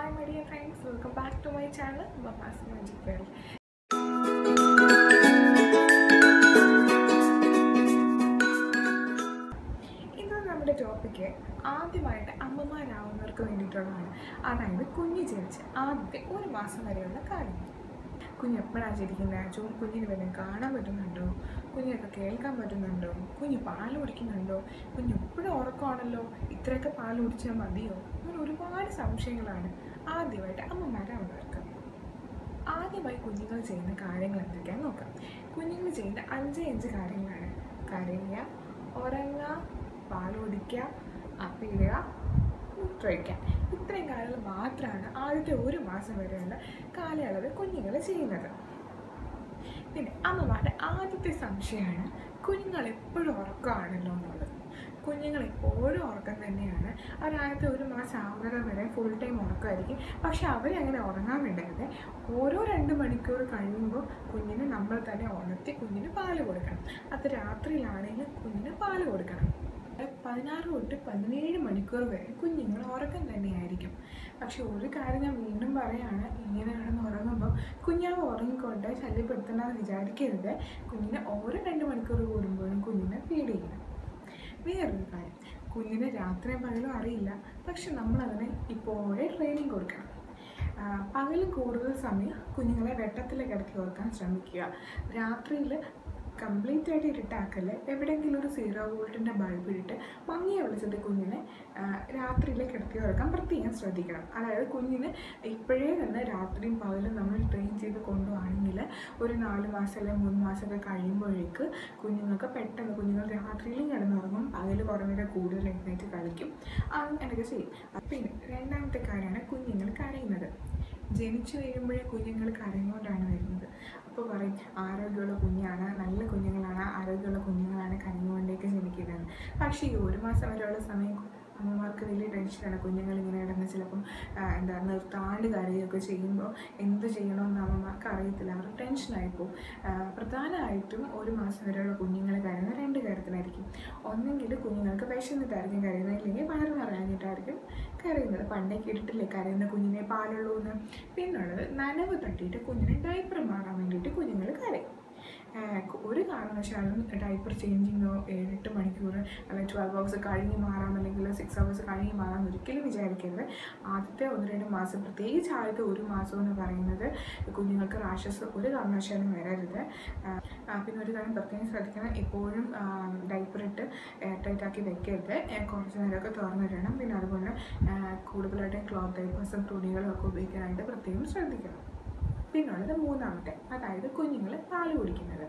my dear friends, welcome back to my channel, Mama's Magic World. ഇന്ന് നമ്മുടെ topic ആദ്യമായിട്ട് അമ്മമാരാവുന്നവർക്ക് വേണ്ടിയിട്ടുള്ളതാണ് അതായത് കുഞ്ഞ് ജനിച്ച് ആദ്യത്തെ ഒരു മാസം വരെയുള്ള കാര്യങ്ങൾ കുഞ്ഞ് എപ്പോഴാണ് ജനിക്കുന്നത് ചോ കുഞ്ഞിന് വല്ലതും കാണാൻ പറ്റുന്നുണ്ടോ കുഞ്ഞിനൊക്കെ കേൾക്കാൻ പറ്റുന്നുണ്ടോ കുഞ്ഞ് പാൽ കുടിക്കുന്നുണ്ടോ കുഞ്ഞ് എപ്പോഴും ഉറക്കമാണല്ലോ ഇത്രയൊക്കെ പാൽ കുടിച്ചാൽ മതിയോ അങ്ങനെ ഒരുപാട് സംശയങ്ങളാണ് ആദ്യമായിട്ട് അമ്മമാരാവുന്നവർക്ക് ആദ്യമായി കുഞ്ഞുങ്ങൾ ചെയ്യുന്ന കാര്യങ്ങൾ എന്തൊക്കെയാണെന്ന് നോക്കാം കുഞ്ഞുങ്ങൾ ചെയ്യുന്ന അഞ്ച് അഞ്ച് കാര്യങ്ങളാണ് കരയുക ഉറങ്ങുക പാൽ കുടിക്കുക അപ്പിടുക മൂത്രമൊഴിക്കുക ഇത്രയും കാര്യങ്ങൾ മാത്രമാണ് ആദ്യത്തെ ഒരു മാസം വരെയുള്ള കാലയളവിൽ കുഞ്ഞുങ്ങൾ ചെയ്യുന്നത് പിന്നെ അമ്മമാരുടെ ആദ്യത്തെ സംശയമാണ് കുഞ്ഞുങ്ങൾ എപ്പോഴും ഉറക്കമാണല്ലോ എന്നുള്ളത് കുഞ്ഞുങ്ങൾ എപ്പോഴും ഉറക്കം തന്നെയാണ് അവരാദ്യത്തെ ഒരു മാസം ആവുന്നത് വരെ ഫുൾ ടൈം ഉറക്കമായിരിക്കും പക്ഷെ അവരങ്ങനെ ഉറങ്ങാൻ വേണ്ടത് ഓരോ രണ്ട് മണിക്കൂർ കഴിയുമ്പോൾ കുഞ്ഞിന് നമ്മൾ തന്നെ ഉണർത്തി കുഞ്ഞിന് പാല് കൊടുക്കണം അത് രാത്രിയിലാണെങ്കിൽ കുഞ്ഞിന് പാല് കൊടുക്കണം പതിനാറ് തൊട്ട് പതിനേഴ് മണിക്കൂർ വരെ കുഞ്ഞുങ്ങൾ ഉറക്കം തന്നെയായിരിക്കും പക്ഷെ ഒരു കാര്യം ഞാൻ വീണ്ടും പറയാണ് ഇങ്ങനെ കിടന്ന് ഉറങ്ങുമ്പോൾ കുഞ്ഞാവ് ഉറങ്ങിക്കൊണ്ട് ശല്യപ്പെടുത്തണമെന്ന് വിചാരിക്കരുത് കുഞ്ഞിനെ ഓരോ രണ്ട് മണിക്കൂർ കൂടുമ്പോഴും കുഞ്ഞിനെ ഫീഡ് ചെയ്യണം വേറൊരു കാര്യം കുഞ്ഞിന് രാത്രിയും പകലും അറിയില്ല പക്ഷെ നമ്മളതിനെ ഇപ്പോഴേ ട്രെയിനിങ് കൊടുക്കണം പകൽ കൂടുതൽ സമയം കുഞ്ഞുങ്ങളെ വെട്ടത്തിൽ കിടത്തി ഓർക്കാൻ ശ്രമിക്കുക രാത്രിയിൽ കംപ്ലീറ്റ് ആയിട്ട് ഇരുട്ടാക്കല് എവിടെയെങ്കിലും ഒരു സീറോ വോൾട്ടിൻ്റെ ബൾബ് ഇട്ട് മങ്ങിയ വെളിച്ചത്തിൽ കുഞ്ഞിനെ രാത്രിയിൽ കിടത്തി ഉറക്കാൻ പ്രത്യേകം ശ്രദ്ധിക്കണം അതായത് കുഞ്ഞിന് ഇപ്പോഴേ തന്നെ രാത്രിയും പകലും നമ്മൾ ട്രെയിൻ ചെയ്ത് കൊണ്ടുപോവാണെങ്കിൽ ഒരു നാല് മാസം അല്ലെങ്കിൽ മൂന്ന് മാസമൊക്കെ കഴിയുമ്പോഴേക്ക് കുഞ്ഞുങ്ങൾക്ക് പെട്ടെന്ന് കുഞ്ഞുങ്ങൾ രാത്രിയിലും കിടന്നുറങ്ങും പകൽ കുറഞ്ഞ കൂടുതൽ എഴുന്നേറ്റ് കളിക്കും അങ്ങനെയൊക്കെ ചെയ്യും പിന്നെ രണ്ടാമത്തെ കാര്യമാണ് കുഞ്ഞുങ്ങൾ കരയുന്നത് ജനിച്ചു കഴിയുമ്പോഴേ കുഞ്ഞുങ്ങൾ കരഞ്ഞുകൊണ്ടാണ് വരുന്നത് അപ്പോൾ പറയും ആരോഗ്യമുള്ള കുഞ്ഞാണ് നല്ല കുഞ്ഞുങ്ങളാണ് ആരോഗ്യമുള്ള കുഞ്ഞുങ്ങളാണ് കരഞ്ഞുകൊണ്ടേക്ക് ജനിക്കുന്നത് പക്ഷേ ഈ ഒരു മാസം വരെയുള്ള സമയം അമ്മമാർക്ക് വലിയ ടെൻഷനാണ് കുഞ്ഞുങ്ങൾ ഇങ്ങനെ കിടന്ന് ചിലപ്പം എന്താ നിർത്താണ്ട് കരയുകയൊക്കെ ചെയ്യുമ്പോൾ എന്ത് ചെയ്യണമെന്ന് അമ്മമാർക്ക് അറിയത്തില്ല അവർ ടെൻഷനായിപ്പോവും പ്രധാനമായിട്ടും ഒരു മാസം വരെയുള്ള കുഞ്ഞുങ്ങൾ കരയുന്ന രണ്ട് കാര്യത്തിലായിരിക്കും ഒന്നെങ്കിൽ കുഞ്ഞുങ്ങൾക്ക് വിശന്നിട്ടായിരിക്കും കരയുന്നത് ഇല്ലെങ്കിൽ വയറ് നിറയാഞ്ഞിട്ടായിരിക്കും കരയുന്നത് പണ്ടേ കേട്ടിട്ടില്ലേ കരയുന്ന കുഞ്ഞിനെ പാലുള്ളൂ എന്ന് പിന്നുള്ളത് നനവ് തട്ടിയിട്ട് കുഞ്ഞിന് ഡൈപ്പർ മാറാൻ വേണ്ടിയിട്ട് കുഞ്ഞുങ്ങൾ കരയും ഒരു കാരണവശാലും ഡൈപ്പർ ചേഞ്ചിങ്ങോ ഏഴെട്ട് മണിക്കൂർ അല്ലെങ്കിൽ ട്വൽവ് ഹവേഴ്സ് കഴിഞ്ഞ് മാറാം അല്ലെങ്കിൽ സിക്സ് ഹവേഴ്സ് കഴിഞ്ഞ് മാറാം ഒരിക്കലും വിചാരിക്കരുത് ആദ്യത്തെ ഒന്ന് രണ്ട് മാസം പ്രത്യേകിച്ച് ആദ്യത്തെ ഒരു മാസം എന്ന് പറയുന്നത് കുഞ്ഞുങ്ങൾക്ക് റാഷസ് ഒരു കാരണവശാലും വരരുത് പിന്നെ ഒരു കാര്യം പ്രത്യേകം ശ്രദ്ധിക്കണം എപ്പോഴും ഡൈപ്പർ ഇട്ട് ടൈറ്റ് ആക്കി വെക്കരുത് കുറച്ച് നേരമൊക്കെ തുറന്നിടണം പിന്നെ അതുപോലെ കൂടുതലായിട്ട് ക്ലോത്ത് ഡൈപ്പേഴ്സും തുണികളും ഒക്കെ ഉപയോഗിക്കാനായിട്ട് പ്രത്യേകം ശ്രദ്ധിക്കണം പിന്നുള്ളത് മൂന്നാമത്തെ അതായത് കുഞ്ഞുങ്ങൾ പാല് കുടിക്കുന്നത്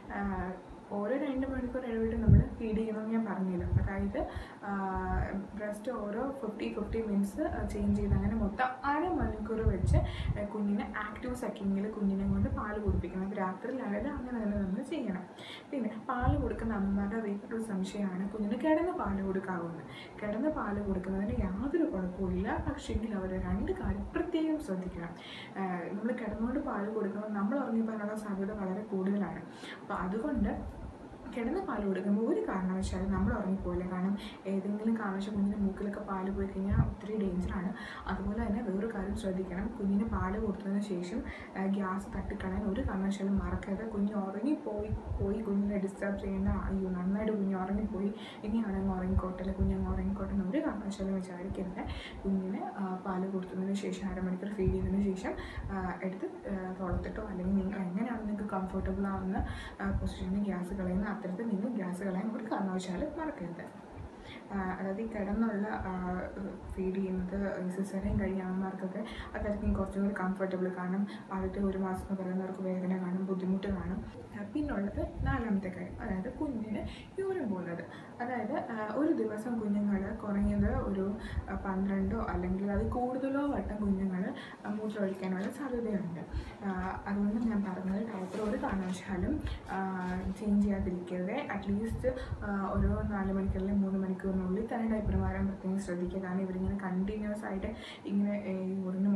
ഓരോ രണ്ട് മണിക്കൂർ ഇടവിട്ട് നമ്മൾ ഫീഡ് ചെയ്യണമെന്ന് ഞാൻ പറഞ്ഞിരുന്നു അതായത് ബ്രസ്റ്റ് ഓരോ ഫിഫ്റ്റി ഫിഫ്റ്റി മിനിറ്റ്സ് ചേഞ്ച് ചെയ്ത് അങ്ങനെ മൊത്തം അര മണിക്കൂർ വെച്ച് കുഞ്ഞിനെ ആക്റ്റീവ് സക്കിങ്ങിൽ കുഞ്ഞിനെ കൊണ്ട് പാല് കുടിപ്പിക്കണം അപ്പോൾ രാത്രിയിലായാലും അങ്ങനെ തന്നെ നമ്മൾ ചെയ്യണം പിന്നെ പാല് കൊടുക്കുന്ന അമ്മമാരുടെ വേറൊരു സംശയമാണ് കുഞ്ഞിന് കിടന്ന് പാല് കൊടുക്കാവുന്നത് കിടന്ന് പാല് കൊടുക്കുന്നതിന് യാതൊരു കുഴപ്പമില്ല പക്ഷേങ്കിൽ അവർ രണ്ട് കാര്യം പ്രത്യേകം ശ്രദ്ധിക്കണം നമ്മൾ കിടന്നുകൊണ്ട് പാല് കൊടുക്കുമ്പോൾ നമ്മൾ ഉറങ്ങിപ്പോകാനുള്ള സാധ്യത വളരെ കൂടുതലാണ് അപ്പോൾ അതുകൊണ്ട് കിടന്ന് പാൽ കൊടുക്കുമ്പോൾ ഒരു കാരണവശാലും നമ്മൾ ഉറങ്ങിപ്പോയില്ല കാരണം ഏതെങ്കിലും കാരണവശാൽ കുഞ്ഞിന് മൂക്കിലൊക്കെ പാല് പോയി കഴിഞ്ഞാൽ ഒത്തിരി ഡേഞ്ചറാണ് അതുപോലെ തന്നെ വേറൊരു കാര്യം ശ്രദ്ധിക്കണം കുഞ്ഞിന് പാല് കൊടുത്തതിന് ശേഷം ഗ്യാസ് തട്ടിക്കളയാൻ ഒരു കാരണവശാലും മറക്കരുത് കുഞ്ഞ് ഉറങ്ങിപ്പോയി പോയി കുഞ്ഞിനെ ഡിസ്റ്റർബ് ചെയ്യേണ്ട അയ്യോ നന്നായിട്ട് കുഞ്ഞ് ഉറങ്ങിപ്പോയി ഇനിയാണെങ്കിൽ ഉറങ്ങിക്കോട്ടെ അല്ലെങ്കിൽ കുഞ്ഞങ്ങ് ഉറങ്ങിക്കോട്ടെ എന്ന് ഒരു കാരണവശാലും വിചാരിക്കരുത് കുഞ്ഞിന് പാല് കൊടുത്തതിന് ശേഷം അരമണിക്കൂർ ഫീഡ് ചെയ്തതിന് ശേഷം എടുത്ത് തുളത്തിട്ടോ അല്ലെങ്കിൽ നിങ്ങൾ എങ്ങനെയാണ് നിങ്ങൾക്ക് കംഫർട്ടബിൾ ആവുന്ന പൊസിഷനിൽ ഗ്യാസ് കളയുന്ന അത്തരത്തിൽ നിങ്ങൾ ഗ്യാസ് കളയാൻ ഒരു കാരണവശാലും മറക്കരുത് അതായത് ഈ കിടന്നുള്ള ഫീഡ് ചെയ്യുന്നത് സിസറിയും കഴിഞ്ഞ അമ്മമാർക്കൊക്കെ അതായിരിക്കും കുറച്ചും കൂടി കംഫർട്ടബിൾ കാണും ആദ്യത്തെ ഒരു മാസം എന്ന് പറയുന്നവർക്ക് വേദന കാണും ബുദ്ധിമുട്ട് കാണും പിന്നുള്ളത് നാലാമത്തെ കാര്യം അതായത് കുഞ്ഞിന് യൂറിൻ പോകുന്നത് അതായത് ഒരു ദിവസം കുഞ്ഞുങ്ങൾ കുറഞ്ഞത് ഒരു പന്ത്രണ്ടോ അല്ലെങ്കിൽ അത് കൂടുതലോ വട്ടം കുഞ്ഞുങ്ങൾ മൂത്രമൊഴിക്കാനുള്ള സാധ്യതയുണ്ട് അതുകൊണ്ട് ഞാൻ പറഞ്ഞത് ഡയപ്പർ ഒരു കാരണവശാലും ചേഞ്ച് ചെയ്യാതിരിക്കരുത് അറ്റ്ലീസ്റ്റ് ഒരു നാല് മണിക്കൂർ അല്ലെങ്കിൽ മൂന്ന് മണിക്കൂറിനുള്ളിൽ തന്നെ ഡയപ്പർ മാറാൻ പ്രത്യേകം ശ്രദ്ധിക്കുക കാരണം ഇവരിങ്ങനെ കണ്ടിന്യൂസ് ആയിട്ട് ഇങ്ങനെ യൂറിന്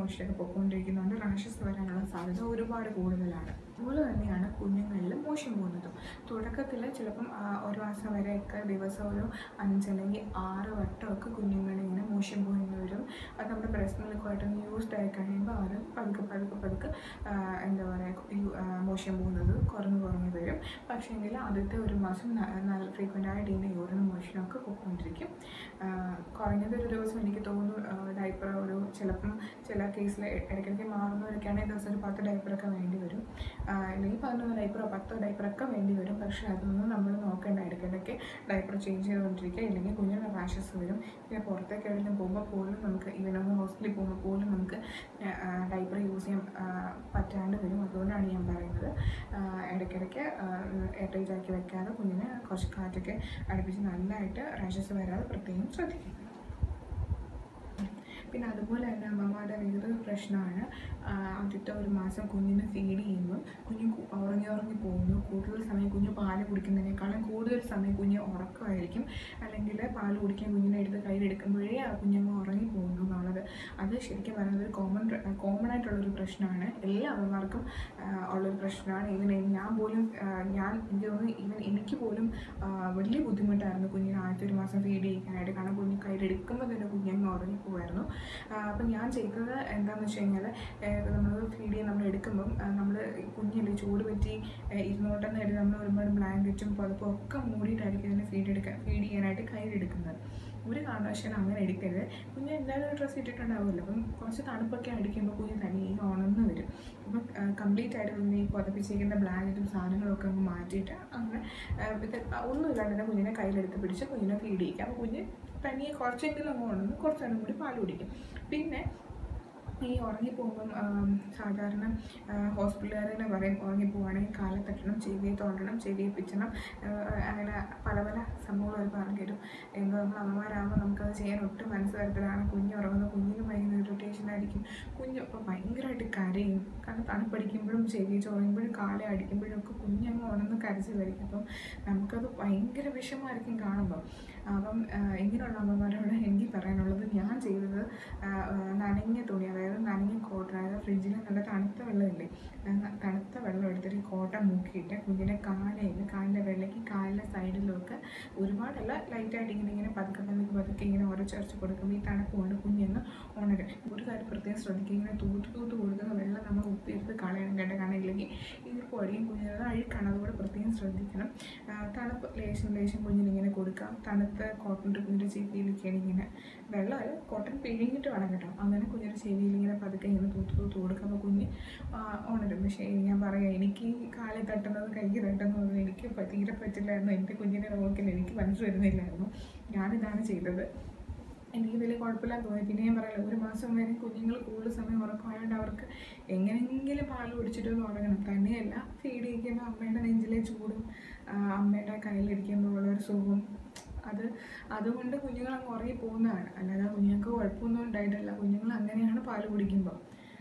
മോഷനൊക്കെ പൊയ്ക്കൊണ്ടിരിക്കുന്നതുകൊണ്ട് റാഷസ് വരാനുള്ള സാധ്യത ഒരുപാട് കൂടുതലാണ് അതുപോലെ തന്നെയാണ് കുഞ്ഞുങ്ങളിൽ മോശം പോകുന്നതും തുടക്കത്തിൽ ചിലപ്പം ആ, ഒരു മാസം വരെയൊക്കെ ദിവസം ഒരു അഞ്ചല്ലെങ്കിൽ ആറ് വട്ടമൊക്കെ കുഞ്ഞുങ്ങളിങ്ങനെ മോശം പോയിന്ന് വരും അത് നമ്മുടെ ബ്രസ്റ്റ് മിൽക്കുമായിട്ടൊന്ന് യൂസ്ഡ് ആയി കഴിയുമ്പോൾ അവർ പതുക്കെ പതുക്കെ പതുക്കെ ആ, എന്താ പറയുക മോശം പോകുന്നത് കുറഞ്ഞു കുറഞ്ഞു വരും പക്ഷേങ്കിൽ ആദ്യത്തെ ഒരു മാസം ന- നല്ല ഫ്രീക്വൻ്റ് ആയിട്ട് ഇങ്ങനെ യൂറിനും മോഷനൊക്കെ പോയിക്കൊണ്ടിരിക്കും ആ, കുറഞ്ഞത് ഒരു ദിവസം എനിക്ക് തോന്നുന്നു ഡൈപ്പർ ഒരു ചിലപ്പം ചില കേസിൽ ഇടയ്ക്കിടയ്ക്ക് മാറുന്നവരൊക്കെയാണെങ്കിൽ ദിവസം ഒരു പത്ത് ഡൈപ്പറൊക്കെ വേണ്ടി വരും ആ, അല്ലെങ്കിൽ പതിനൊന്ന് ഡൈപ്പറോ പത്തോ ഡൈപ്പറൊക്കെ വേണ്ടി വരും പക്ഷേ അതൊന്നും നമ്മൾ നോക്കേണ്ട ഇടയ്ക്കിടയ്ക്ക് ഡൈപ്പർ ചേഞ്ച് ചെയ്തുകൊണ്ടിരിക്കുക ഇല്ലെങ്കിൽ കുഞ്ഞിന് റാഷസ് വരും പിന്നെ പുറത്തേക്ക് എവിടെയെങ്കിലും പോകുമ്പോൾ പോലും നമുക്ക് ഇവനൊന്ന് ഹോസ്പിറ്റലിൽ പോകുമ്പോൾ പോലും നമുക്ക് ഡൈപ്പർ യൂസ് ചെയ്യാൻ ആ, പറ്റാണ്ട് വരും അതുകൊണ്ടാണ് ഞാൻ പറയുന്നത് ആ, ഇടയ്ക്കിടയ്ക്ക് എയർടൈറ്റ് ആക്കി വെക്കാതെ കുഞ്ഞിനെ കുറച്ച് കാറ്റൊക്കെ അടുപ്പിച്ച് നല്ലതായിട്ട് റാഷസ് വരാതെ പ്രത്യേകം ശ്രദ്ധിക്കുക പിന്നെ അതുപോലെ തന്നെ അമ്മമാരുടെ വേറൊരു പ്രശ്നമാണ് ആ, ആദ്യത്തെ ഒരു മാസം കുഞ്ഞിന് ഫീഡ് ചെയ്യുമ്പോൾ കുഞ്ഞ് കു- ഉറങ്ങി ഉറങ്ങി പോകുന്നു കൂടുതൽ സമയം കുഞ്ഞ് പാല് കുടിക്കുന്നതിനേക്കാളും കൂടുതൽ സമയം കുഞ്ഞ് ഉറക്കമായിരിക്കും അല്ലെങ്കിൽ പാല് കുടിക്കാൻ കുഞ്ഞിനെ എടുത്ത് കയ്യിലെടുക്കുമ്പോഴേ ആ കുഞ്ഞങ്ങ് ഉറങ്ങി പോകുന്നു എന്നുള്ളത് അത് ശരിക്കും പറയുന്നത് ഒരു കോമൺ കോമൺ ആയിട്ടുള്ളൊരു പ്രശ്നമാണ് എല്ലാ അമ്മമാർക്കും ആ, ഉള്ളൊരു പ്രശ്നമാണ് ഈവൻ ഞാൻ പോലും ആ, ഞാൻ എനിക്ക് തോന്നുന്നു ഈവൻ എനിക്ക് പോലും ആ, വലിയ ബുദ്ധിമുട്ടായിരുന്നു കുഞ്ഞിനെ ആദ്യത്തെ ഒരു മാസം ഫീഡ് ചെയ്യിക്കാനായിട്ട് കാരണം കുഞ്ഞ് കയ്യിലെടുക്കുമ്പോൾ തന്നെ കുഞ്ഞങ്ങ് ഉറങ്ങിപ്പോവായിരുന്നു അപ്പം ഞാൻ ചെയ്തത് എന്താണെന്ന് വെച്ച് കഴിഞ്ഞാൽ നമ്മൾ ഫീഡ് ചെയ്യാൻ നമ്മൾ എടുക്കുമ്പം നമ്മൾ കുഞ്ഞില്ലേ ചൂട് പറ്റി ഏഹ് ഇരുന്നോട്ടെന്ന് കരുതി നമ്മൾ ഒരുപാട് ബ്ലാങ്കറ്റും പുതപ്പും ഒക്കെ മൂടിയിട്ടായിരിക്കും ഇതിനെ ഫീഡ് എടുക്കാൻ ഫീഡ് ചെയ്യാനായിട്ട് കയ്യിലെടുക്കുന്നത് ഒരു കാരണവശാലും അങ്ങനെ എടുക്കരുത് കുഞ്ഞ് എന്തായാലും ഒരു ഡ്രസ്സ് ഇട്ടിട്ടുണ്ടാവുമല്ലോ അപ്പം കുറച്ച് തണുപ്പൊക്കെ അടിക്കുമ്പോൾ കുഞ്ഞ് തനിയെ ഉണർന്ന് വരും അപ്പം കംപ്ലീറ്റ് ആയിട്ട് കുഞ്ഞിനെ ഈ പുതപ്പിച്ചിരിക്കുന്ന ബ്ലാങ്കറ്റും സാധനങ്ങളൊക്കെ അങ്ങ് മാറ്റിയിട്ട് അങ്ങനെ ഏഹ് ഇത് ഒന്നുമില്ലാണ്ട് തന്നെ കുഞ്ഞിനെ കയ്യിലെടുത്ത് പിടിച്ച് കുഞ്ഞിനെ ഫീഡ് ചെയ്യിക്കുക അപ്പോൾ കുഞ്ഞ് തനിയെ കുറച്ചെങ്കിലും അങ്ങ് ഉണർന്ന് കുറച്ച് നേരം കൂടി പാൽ കുടിക്കും പിന്നെ ഈ ഉറങ്ങിപ്പോകുമ്പം ആം, സാധാരണ ഹോസ്പിറ്റലുകാർ തന്നെ പറയും ഉറങ്ങിപ്പോവാണെങ്കിൽ കാലെ തട്ടണം ചെവിയെ തോണ്ടണം ചെവിയെ പിച്ചണം ആ, അങ്ങനെ പല പല സംഭവങ്ങൾ അവർ പറഞ്ഞു തരും എന്തോ നമ്മൾ അമ്മമാരാകുമ്പോൾ നമുക്കത് ചെയ്യാൻ ഒട്ടും മനസ്സ് വരത്തിലാണ് കുഞ്ഞ് ഉറങ്ങുന്ന കുഞ്ഞിന് ഭയങ്കര ഇറിറ്റേഷൻ ആയിരിക്കും കുഞ്ഞ് ഇപ്പോൾ ഭയങ്കരമായിട്ട് കരയും കാരണം തണുപ്പടിക്കുമ്പോഴും ചെവി ചോറുമ്പോഴും കാലെ അടിക്കുമ്പോഴും ഒക്കെ കുഞ്ഞങ്ങ് ഉണർന്ന് കരച്ചിൽ വരും അപ്പം നമുക്കത് ഭയങ്കര വിഷമമായിരിക്കും കാണുമ്പോൾ അപ്പം ആ, ഇങ്ങനെയുള്ള അമ്മമാരോട് എനിക്ക് പറയാനുള്ളത് ഞാൻ ചെയ്തത് ആ, ആ, നനഞ്ഞ തുണി അതായത് നനഞ്ഞ കോട്ടൺ അതായത് ഫ്രിഡ്ജിൽ നല്ല തണുത്ത വെള്ളമില്ലേ ആ, തണുത്ത വെള്ളം എടുത്തിട്ട് കോട്ടൺ മുക്കിയിട്ട് കുഞ്ഞിനെ കാലയിൽ കാലിൻ്റെ വെള്ളയ്ക്ക് കാലിൻ്റെ സൈഡിലൊക്കെ ഒരുപാടല്ല ലൈറ്റായിട്ട് ഇങ്ങനെ ഇങ്ങനെ പതുക്കെ പതുക്കെ പതുക്കെ ഇങ്ങനെ ഓരോ ചേർച്ച് കൊടുക്കുമ്പോൾ ഈ തണുപ്പ് കൊണ്ട് കുഞ്ഞൊന്ന് ഉണരും ഒരു കാര്യം പ്രത്യേകം ശ്രദ്ധിക്കുക ഇങ്ങനെ തൂത്ത് തൂത്ത് കൊടുക്കുന്ന വെള്ളം നമ്മൾ ഉപ്പിയെടുത്ത് കളയണം കേട്ടോ കാരണം ഇല്ലെങ്കിൽ ഇത് പൊടിയും കുഞ്ഞിന് അഴുക്കാണ് അതുകൂടെ പ്രത്യേകം ശ്രദ്ധിക്കണം ആ, തണുപ്പ് ലേശം ലേശം കുഞ്ഞിനിങ്ങനെ കൊടുക്കാം തണുത്ത കോട്ടൺ കുഞ്ഞിൻ്റെ ചെവിയിലൊക്കെയാണ് ഇങ്ങനെ വെള്ളമല്ല കോട്ടൺ പിഴിഞ്ഞിട്ട് വേണം കേട്ടോ അങ്ങനെ കുഞ്ഞിൻ്റെ ചെവിയിൽ ഇങ്ങനെ പതുക്കെ ഇങ്ങനെ തൂത്ത് തൂത്ത് കൊടുക്കുക അപ്പോൾ കുഞ്ഞ് ആ, ഉണരും പക്ഷേ ഞാൻ പറയാം എനിക്ക് ഈ കാലിൽ തട്ടുന്നത് കൈക്ക് തട്ടുന്നതൊന്നും എനിക്ക് പ- തീരെ പറ്റില്ലായിരുന്നു എൻ്റെ കുഞ്ഞിനെ നോക്കില്ല എനിക്ക് മനസ്സ് വരുന്നില്ലായിരുന്നു ഞാനിതാണ് ചെയ്തത് എനിക്ക് വലിയ കുഴപ്പമില്ലാന്ന് തോന്നി പിന്നെ ഞാൻ പറയാലോ ഒരു മാസം വരെ കുഞ്ഞുങ്ങൾ കൂടുതൽ സമയം ഉറക്കമായതുകൊണ്ട് അവർക്ക് എങ്ങനെയെങ്കിലും പാൽ കുടിച്ചിട്ട് ഒന്ന് ഉറങ്ങണം തന്നെയല്ല ഫീഡ് ചെയ്യിക്കുമ്പോൾ അമ്മയുടെ നെഞ്ചിലെ ചൂടും ആ, അമ്മയുടെ കയ്യിലിരിക്കുമ്പോൾ ഉള്ള ഒരു സുഖവും അത് അതുകൊണ്ട് കുഞ്ഞുങ്ങൾ അങ്ങ് ഉറങ്ങി പോകുന്നതാണ് അല്ലാതെ കുഞ്ഞുങ്ങൾക്ക് കുഴപ്പമൊന്നും ഉണ്ടായിട്ടല്ല കുഞ്ഞുങ്ങൾ അങ്ങനെയാണ് പാൽ കുടിക്കുമ്പോൾ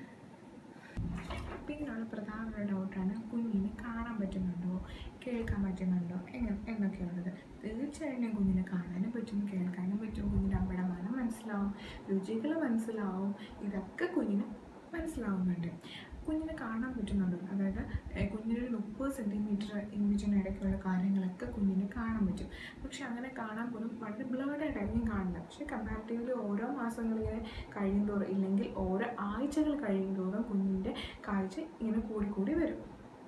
പിന്നെയുള്ള പ്രധാനപ്പെട്ട ഡൗട്ടാണ് കുഞ്ഞിനെ കാണാൻ പറ്റുന്നുണ്ടോ കേൾക്കാൻ പറ്റുന്നുണ്ടോ എങ്ങനെ എന്നൊക്കെയുള്ളത് തീർച്ചയായിട്ടും കുഞ്ഞിനെ കാണാനും പറ്റും കേൾക്കാനും പറ്റും കുഞ്ഞിൻ്റെ അമ്മയുടെ മനം മനസ്സിലാവും രുചികൾ മനസ്സിലാവും ഇതൊക്കെ കുഞ്ഞിന് മനസ്സിലാവുന്നുണ്ട് കുഞ്ഞിനെ കാണാൻ പറ്റുന്നുണ്ട് അതായത് ഏഹ്, കുഞ്ഞിനൊരു മുപ്പത് സെൻറ്റിമീറ്റർ ഇഞ്ചിന് ഇടയ്ക്കുള്ള കാര്യങ്ങളൊക്കെ കുഞ്ഞിന് കാണാൻ പറ്റും പക്ഷെ അങ്ങനെ കാണാൻ പോലും വളരെ ബ്ലേഡായിട്ടായിരിക്കും കാണുന്നത് പക്ഷെ കമ്പാരിറ്റീവ്ലി ഓരോ മാസങ്ങളിങ്ങനെ കഴിയുന്തോറും ഇല്ലെങ്കിൽ ഓരോ ആഴ്ചകൾ കഴിയുന്തോറും കുഞ്ഞിൻ്റെ കാഴ്ച ഇങ്ങനെ കൂടി കൂടി വരും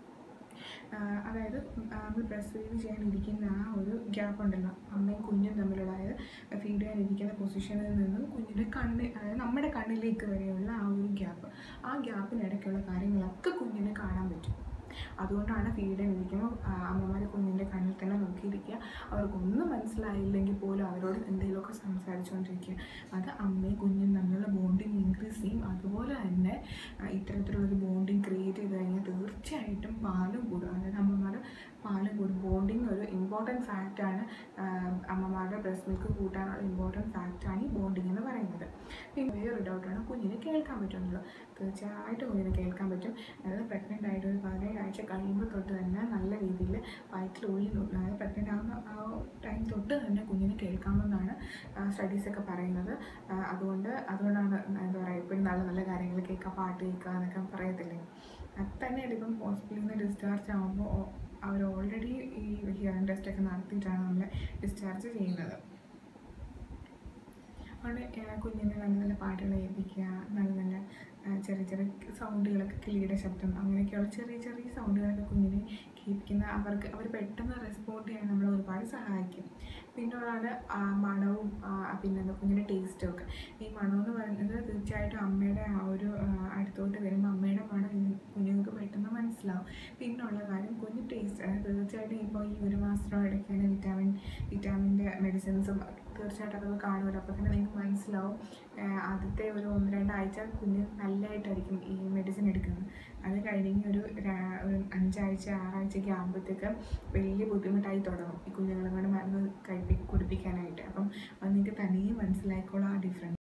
ആഹ് അതായത് നമ്മൾ ബ്രസ്റ്റ് ഫീഡ് ചെയ്യാനിരിക്കുന്ന ആ ഒരു ഗ്യാപ്പ് ഉണ്ടല്ലോ അമ്മയും കുഞ്ഞും തമ്മിലുള്ള അതായത് ഫീഡ് ചെയ്യാനിരിക്കുന്ന പൊസിഷനിൽ നിന്നും കുഞ്ഞിൻ്റെ കണ്ണ് അതായത് നമ്മുടെ കണ്ണിലേക്ക് വരെയുള്ള ആ ഒരു ഗ്യാപ്പ് ആ ഗ്യാപ്പിനിടയ്ക്കുള്ള കാര്യങ്ങളൊക്കെ കുഞ്ഞിന് കാണാൻ പറ്റും അതുകൊണ്ടാണ് ഫീഡ് ചെയ്യാനിരിക്കുമ്പോൾ അമ്മമാർ കുഞ്ഞിൻ്റെ കണ്ണിൽ തന്നെ നോക്കിയിരിക്കുക അവർക്കൊന്നും മനസ്സിലായില്ലെങ്കിൽ പോലും അവരോട് എന്തെങ്കിലുമൊക്കെ സംസാരിച്ചുകൊണ്ടിരിക്കുക അത് അമ്മയും കുഞ്ഞും തമ്മിലുള്ള ബോണ്ടിങ് ഇൻക്രീസ് ചെയ്യും അതുപോലെ തന്നെ ആ, ഇത്തരത്തിലുള്ളൊരു ബോണ്ടിങ് ക്രിയേറ്റ് ചെയ്ത് കഴിഞ്ഞാൽ തീർച്ചയായിട്ടും പാലും കൂടും അതായത് അമ്മമാർ പാലും കൂടും ബോണ്ടിങ് ഒരു ഇമ്പോർട്ടൻറ്റ് ഫാക്റ്റാണ് അമ്മമാരുടെ ബ്രസ്റ്റ് മിൽക്ക് കൂട്ടാനുള്ള ഇമ്പോർട്ടൻറ്റ് ഫാക്റ്റാണ് ഈ ബോണ്ടിങ് എന്ന് പറയുന്നത് പിന്നെ വേറൊരു ഡൗട്ടാണ് കുഞ്ഞിനെ കേൾക്കാൻ പറ്റുമെന്നുള്ളത് തീർച്ചയായിട്ടും കുഞ്ഞിനെ കേൾക്കാൻ പറ്റും അതായത് പ്രഗ്നൻ്റ് ആയിട്ട് ഒരു പതിനേഴ് ആഴ്ച കഴിയുമ്പോൾ തൊട്ട് തന്നെ നല്ല രീതിയിൽ വയറ്റിലുള്ളിൽ അതായത് പ്രഗ്നൻ്റ് ആവുന്ന ആ ടൈം തൊട്ട് തന്നെ കുഞ്ഞിന് കേൾക്കാമെന്നാണ് സ്റ്റഡീസൊക്കെ പറയുന്നത് ആ, അതുകൊണ്ട് അതുകൊണ്ടാണ് എന്താ പറയുക എപ്പോഴും നല്ല നല്ല കാര്യങ്ങൾ കേൾക്കുക പാട്ട് കേൾക്കുക എന്നൊക്കെ പറയത്തില്ലേ അത് തന്നെയല്ല ഇപ്പം ഹോസ്പിറ്റലിൽ നിന്ന് ഡിസ്ചാർജ് ആകുമ്പോൾ അവർ ഓൾറെഡി ഈ ഹിയറിംഗ് ടെസ്റ്റ് ഒക്കെ നടത്തിയിട്ടാണ് നമ്മളെ ഡിസ്ചാർജ് ചെയ്യുന്നത് അതുകൊണ്ട് ഏഹ് കുഞ്ഞിനെ നല്ല നല്ല പാട്ടുകൾ കേൾപ്പിക്കുക നല്ല നല്ല ഏഹ് ചെറിയ ചെറിയ സൗണ്ടുകളൊക്കെ കിളിയുടെ ശബ്ദം അങ്ങനെയൊക്കെയുള്ള ചെറിയ ചെറിയ സൗണ്ടുകളൊക്കെ കുഞ്ഞിനെ കേൾപ്പിക്കുന്ന അവർക്ക് അവർ പെട്ടെന്ന് റെസ്പോണ്ട് ചെയ്യാൻ നമ്മളെ ഒരുപാട് സഹായിക്കും പിന്നുള്ളതാണ് ആ മണവും ആ പിന്നെന്താ കുഞ്ഞിൻ്റെ ടേസ്റ്റും ഒക്കെ ഈ മണം എന്ന് പറയുന്നത് തീർച്ചയായിട്ടും അമ്മയുടെ ആ ഒരു ആ, അടുത്തോട്ട് വരുമ്പോൾ അമ്മയുടെ മണം ഈ കുഞ്ഞുങ്ങൾക്ക് പെട്ടെന്ന് മനസ്സിലാവും പിന്നുള്ള കാര്യം കുഞ്ഞ് ടേസ്റ്റ് തീർച്ചയായിട്ടും ഇപ്പോൾ ഈ ഒരു മാസത്തിനോടൊക്കെയാണ് വിറ്റാമിൻ വിറ്റാമിൻ്റെ മെഡിസിൻസും തീർച്ചയായിട്ടും അതൊക്കെ കാണുമല്ലോ അപ്പോൾ തന്നെ നിങ്ങൾക്ക് മനസ്സിലാവും ഏഹ് ആദ്യത്തെ ഒരു ഒന്ന് രണ്ടാഴ്ച കുഞ്ഞ് നല്ലതായിട്ടായിരിക്കും ഈ മെഡിസിൻ എടുക്കുന്നത് അത് കഴിഞ്ഞ് ഒരു രാ- ഒരു അഞ്ചാഴ്ച ആറാഴ്ചയൊക്കെ ആകുമ്പോഴത്തേക്ക് വലിയ ബുദ്ധിമുട്ടായി തുടങ്ങും ഈ കുഞ്ഞുങ്ങളെ കൊണ്ട് മരുന്ന് കഴിപ്പി കുടിപ്പിക്കാനായിട്ട് അപ്പം അത് നിങ്ങൾക്ക് തനിയെ മനസ്സിലായിക്കോളാം ആ ഡിഫറൻസ്